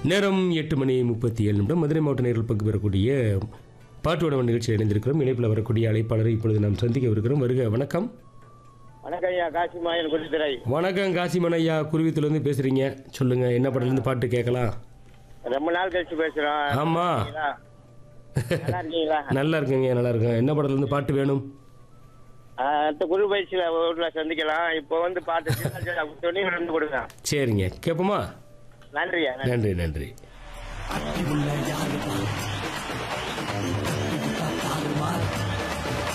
நேரம் எட்டு மணி முப்பத்தி ஏழு நிமிடம் மதுரை மாவட்ட நேரில் பங்கு பெறக்கூடிய பாட்டு உணவு நிகழ்ச்சியில் இணைந்திருக்கிறோம் இணைப்பில் வரக்கூடிய அழைப்பாளரை இப்பொழுது நாம் சந்திக்கவிருக்கிறோம் வருக வணக்கம் வணக்கம் ஐயா காசிமாயன் குருத்துறை வணக்கம் காசிமன் ஐயா குருவித்துலேருந்து பேசுகிறீங்க சொல்லுங்கள் என்ன படத்துலேருந்து பாட்டு கேட்கலாம் ரொம்ப நாள் கழிச்சு பேசுறோம் ஆமாம் நல்லா இருக்கீங்களா நல்லா இருக்குங்க நல்லா இருக்கேன் என்ன படத்துலேருந்து பாட்டு வேணும் ஆ, அடுத்த குரு பயிற்சியில ஊர்ல சந்திக்கலாம் இப்போ வந்து பாட்டு சின்ன துணி இருந்து கொடுங்க சரிங்க கேட்போமா நன்றியா நன்றி நன்றி நன்றி